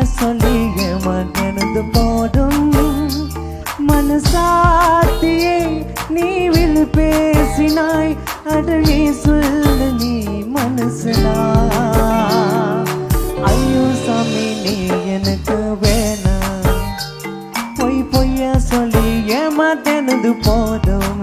சொல்லி மகனது போதும் மனசாத்தியே நீ வில் பேசினாய் அடனே சொல்ல நீ மனசுனா ஐயோ சாமி நீ எனக்கு வேணாம் பொய் பொய்யா சொல்லி ஏமாத்தனது போதும்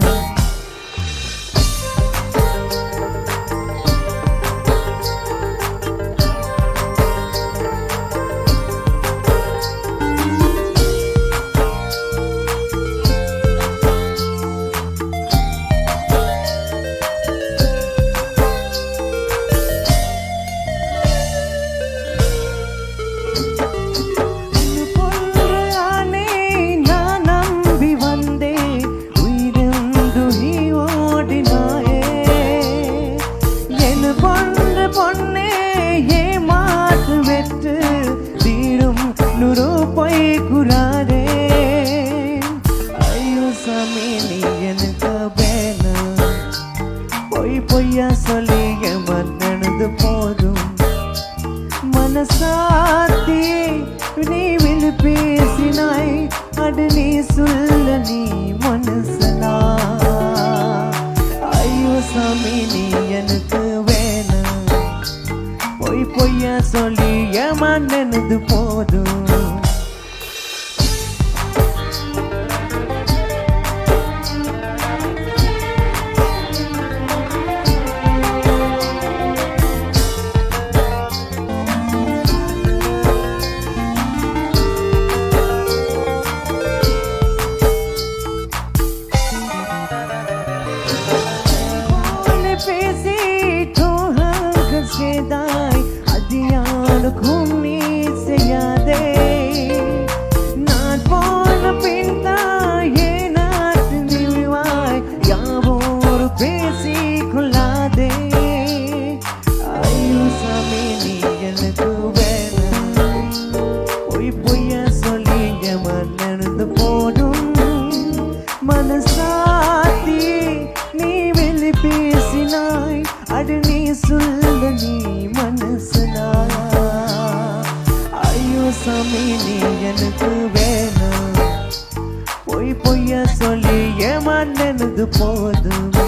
பொன்று ஆனே நான் நம்பி வந்தேன் உயிருந்து நீ ஓடினாயே என் பொன்று பொன்னே ஏமாற்று வெற்று தீரும் நுரு பொய் குறாரே ஐயோ சாமி நீ எனக்கு வேணும் பொய் பொய்யா சொல்லி மன்னனது போதும் மனசாத்தி நீ விழு பேசினாய் அடு நீ சொல்ல நீ மனசனா ஐயோ சாமி நீ எனக்கு வேணும் பொய் பொய்யா சொல்லி மன்னனது போதும் போல பேசி தோழர்கள் செய்தாய் அதியானுக்கும் நீ செய்யாதே நான் போன பின் தாயே நாட்டு நிழ்வாய் யாவோரு பேசி கொள்ளாதே ஐயோ சாமி நீ எனக்கு வேணும் பொய் பொய்யா சொல்லி மன்னனது போதும் மனசாத்தி நீ வெளி பேசினாய் அடு நீ சொல்ல நீ மனசுனா ஐயோ சாமி நீ எனக்கு வேணும் பொய் பொய்யா சொல்லி மன்னனது போதும்